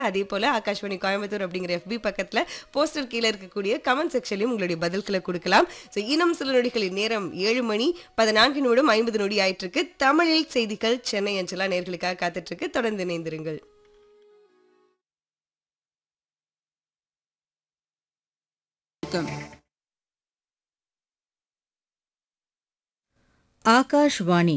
அதே போல ஆகாஷ்வாணி கோயம்புத்தூர் அப்படிங்கிற FB பக்கத்துல போஸ்டர் கீழே இருக்கக்கூடிய கமெண்ட் செக்ஷன்லயும் உங்களுடைய பதில்களை கொடுக்கலாம் ஸோ இன்னும் சில நொடிகளின் நேரம் ஏழு மணி பதினான்கு நிமிடம் ஐம்பது நொடி ஆயிட்டு இருக்கு தமிழில் செய்திகள் சென்னை அஞ்சலா நேர்களுக்காக காத்துட்டு இருக்கு தொடர்ந்து இணைந்திருங்கள் ஆகாஷ்வாணி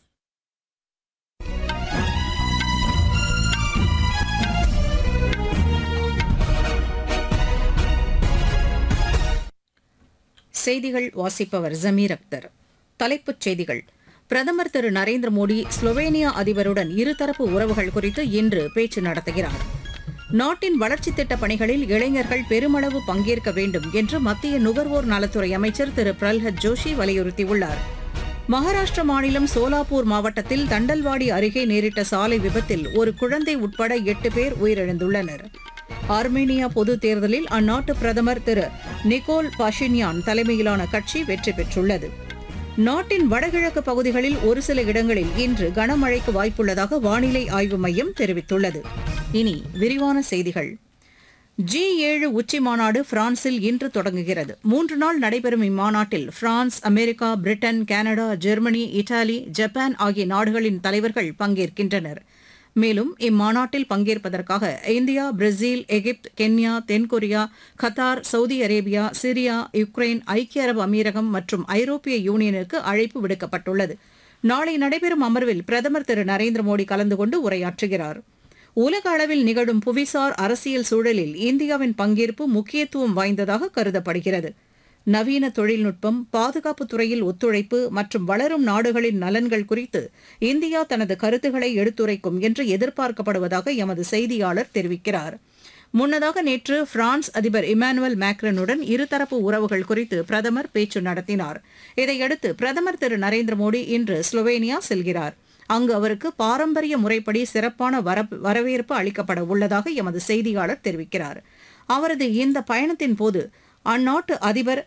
செய்திகள் வாசிப்பவர் ஜமீர் அக்தர் தலைப்புச் செய்திகள் பிரதமர் திரு நரேந்திர மோடி ஸ்லோவேனியா அதிபருடன் இருதரப்பு உறவுகள் குறித்து இன்று பேச்சு நடத்துகிறார் நாட்டின் வளர்ச்சித் திட்டப் பணிகளில் இளைஞர்கள் பெருமளவு பங்கேற்க வேண்டும் என்று மத்திய நுகர்வோர் நலத்துறை அமைச்சர் திரு பிரல்ஹத் ஜோஷி வலியுறுத்தியுள்ளார் மகாராஷ்டிர மாநிலம் சோலாப்பூர் மாவட்டத்தில் தண்டல்வாடி அருகே நேரிட்ட சாலை விபத்தில் ஒரு குழந்தை உட்பட எட்டு பேர் உயிரிழந்துள்ளனர் ஆர்மேனியா பொதுத் தேர்தலில் அந்நாட்டு பிரதமர் திரு நிக்கோல் பாஷின்யான் தலைமையிலான கட்சி வெற்றி பெற்றுள்ளது நாட்டின் வடகிழக்கு பகுதிகளில் ஒரு சில இடங்களில் இன்று கனமழைக்கு வாய்ப்புள்ளதாக வானிலை ஆய்வு மையம் தெரிவித்துள்ளது இனி விரிவான செய்திகள் ஜி ஏழு உச்சி மாநாடு பிரான்சில் இன்று தொடங்குகிறது மூன்று நாள் நடைபெறும் இம்மாநாட்டில் France America Britain Canada Germany Italy Japan ஆகிய நாடுகளின் தலைவர்கள் பங்கேற்கின்றனர் மேலும் இம்மாநாட்டில் பங்கேற்பதற்காக இந்தியா பிரேசில் எகிப்து கென்யா தென்கொரியா Qatar Saudi Arabia Syria Ukraine ஐக்கிய அரபு அமீரகம் மற்றும் ஐரோப்பிய யூனியனுக்கு அழைப்பு விடுக்கப்பட்டுள்ளது நாளை நடைபெறும் அமர்வில் பிரதமர் திரு நரேந்திர மோடி கலந்து கொண்டு உரையாற்றுகிறார் உலக அளவில் நிகழும் புவிசார் அரசியல் சூழலில் இந்தியாவின் பங்கேற்பு முக்கியத்துவம் வாய்ந்ததாக கருதப்படுகிறது நவீன தொழில்நுட்பம் பாதுகாப்பு துறையில் ஒத்துழைப்பு மற்றும் வளரும் நாடுகளின் நலன்கள் குறித்து இந்தியா தனது கருத்துக்களை எடுத்துரைக்கும் என்று எதிர்பார்க்கப்படுவதாக எமது செய்தியாளர் தெரிவிக்கிறார் முன்னதாக நேற்று பிரான்ஸ் அதிபர் இமானுவேல் மேக்ரனுடன் இருதரப்பு உறவுகள் குறித்து பிரதமர் பேச்சு நடத்தினார் இதையடுத்து பிரதமர் திரு நரேந்திர மோடி இன்று ஸ்லோவேனியா செல்கிறார் அங்கு அவருக்கு பாரம்பரிய முறைப்படி சிறப்பான வரப்- வரவேற்பு அளிக்கப்பட உள்ளதாக எமது செய்தியாளர் தெரிவிக்கிறார் அவரது இந்த பயணத்தின் போது அந்நாட்டு அதிபர்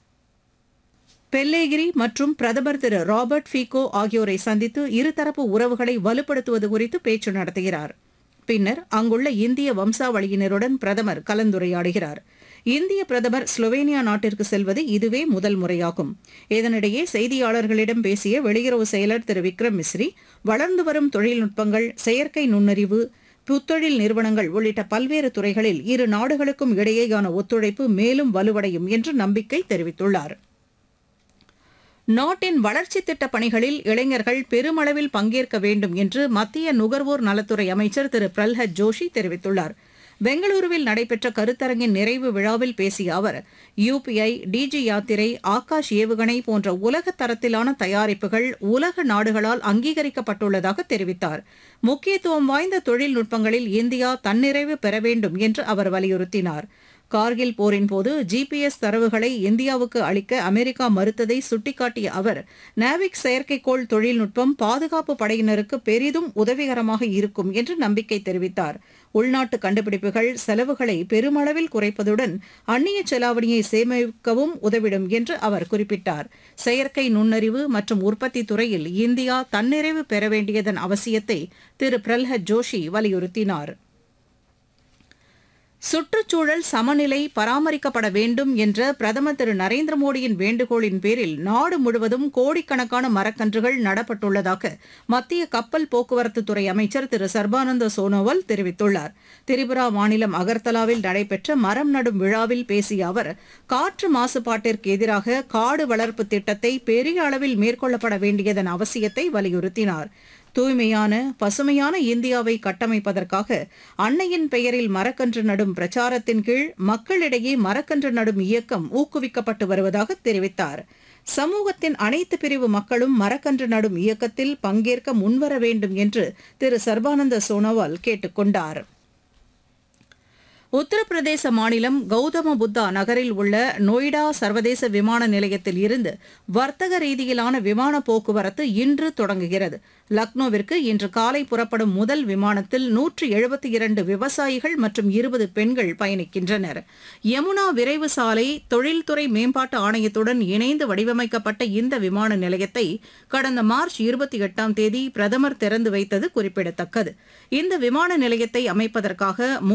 பெல்லேகிரி மற்றும் பிரதமர் திரு ராபர்ட் ஃபீகோ ஆகியோரை சந்தித்து இருதரப்பு உறவுகளை வலுப்படுத்துவது குறித்து பேச்சு நடத்துகிறார் பின்னர் அங்குள்ள இந்திய வம்சாவளியினருடன் பிரதமர் கலந்துரையாடுகிறார் இந்திய பிரதமர் ஸ்லோவேனியா நாட்டிற்கு செல்வது இதுவே முதல் முறையாகும் இதனிடையே செய்தியாளர்களிடம் பேசிய வெளியுறவு செயலர் திரு விக்ரம் மிஸ்ரி வளர்ந்து வரும் தொழில்நுட்பங்கள் செயற்கை நுண்ணறிவு புத்தொழில் நிறுவனங்கள் உள்ளிட்ட பல்வேறு துறைகளில் இரு நாடுகளுக்கும் இடையேயான ஒத்துழைப்பு மேலும் வலுவடையும் என்று நம்பிக்கை தெரிவித்துள்ளார் நாட்டின் வளர்ச்சித் திட்டப் பணிகளில் இளைஞர்கள் பெருமளவில் பங்கேற்க வேண்டும் என்று மத்திய நுகர்வோர் நலத்துறை அமைச்சர் திரு பிரல்ஹத் ஜோஷி தெரிவித்துள்ளார் பெங்களூருவில் நடைபெற்ற கருத்தரங்கின் நிறைவு விழாவில் பேசிய அவர் யுபிஐ டிஜி யாத்திரை ஆகாஷ் ஏவுகணை போன்ற உலக தரத்திலான தயாரிப்புகள் உலக நாடுகளால் அங்கீகரிக்கப்பட்டுள்ளதாக தெரிவித்தார் முக்கியத்துவம் வாய்ந்த தொழில்நுட்பங்களில் இந்தியா தன்னிறைவு பெற வேண்டும் என்று அவர் வலியுறுத்தினார் கார்கில் போரின் போது ஜிபிஎஸ் தரவுகளை இந்தியாவுக்கு அளிக்க அமெரிக்கா மறுத்ததை சுட்டிக்காட்டிய அவர் நாவிக் செயற்கைக்கோள் தொழில்நுட்பம் பாதுகாப்பு படையினருக்கு பெரிதும் உதவிகரமாக இருக்கும் என்று நம்பிக்கை தெரிவித்தார் உள்நாட்டு கண்டுபிடிப்புகள் செலவுகளை பெருமளவில் குறைப்பதுடன் அந்நிய செலாவணியை சேமிக்கவும் உதவிடும் என்று அவர் குறிப்பிட்டார் செயற்கை நுண்ணறிவு மற்றும் உற்பத்தி துறையில் இந்தியா தன்னிறைவு பெற வேண்டியதன் அவசியத்தை திரு பிரல்ஹத் ஜோஷி வலியுறுத்தினார் சுற்றுச்சூழல் சமநிலை பராமரிக்கப்பட வேண்டும் என்ற பிரதமர் திரு நரேந்திர மோடியின் வேண்டுகோளின் பேரில் நாடு முழுவதும் கோடிக்கணக்கான மரக்கன்றுகள் நடப்பட்டுள்ளதாக மத்திய கப்பல் போக்குவரத்து துறை அமைச்சர் திரு சர்பானந்த சோனோவால் தெரிவித்துள்ளார் திரிபுரா மாநிலம் அகர்தலாவில் நடைபெற்ற மரம் நடும் விழாவில் பேசிய அவர் காற்று மாசுபாட்டிற்கு எதிராக காடு வளர்ப்பு திட்டத்தை பெரிய அளவில் மேற்கொள்ளப்பட வேண்டியதன் அவசியத்தை வலியுறுத்தினார் தூய்மையான பசுமையான இந்தியாவை கட்டமைப்பதற்காக அன்னையின் பெயரில் மரக்கன்று நடும் பிரச்சாரத்தின் கீழ் மக்களிடையே மரக்கன்று நடும் இயக்கம் ஊக்குவிக்கப்பட்டு வருவதாக தெரிவித்தார் சமூகத்தின் அனைத்து பிரிவு மக்களும் மரக்கன்று நடும் இயக்கத்தில் பங்கேற்க முன்வர வேண்டும் என்று திரு சர்பானந்த சோனோவால் கேட்டுக் கொண்டார் உத்தரப்பிரதேச மாநிலம் கௌதம புத்தா நகரில் உள்ள நொய்டா சர்வதேச விமான நிலையத்தில் இருந்து வர்த்தக ரீதியிலான விமான போக்குவரத்து இன்று தொடங்குகிறது லக்னோவிற்கு இன்று காலை புறப்படும் முதல் விமானத்தில் நூற்று எழுபத்தி இரண்டு விவசாயிகள் மற்றும் இருபது பெண்கள் பயணிக்கின்றனர் யமுனா விரைவு சாலை தொழில்துறை மேம்பாட்டு ஆணையத்துடன் இணைந்து வடிவமைக்கப்பட்ட இந்த விமான நிலையத்தை கடந்த மார்ச் இருபத்தி எட்டாம் தேதி பிரதமர் திறந்து வைத்தது குறிப்பிடத்தக்கது இந்த விமான நிலையத்தை அமைப்பதற்காக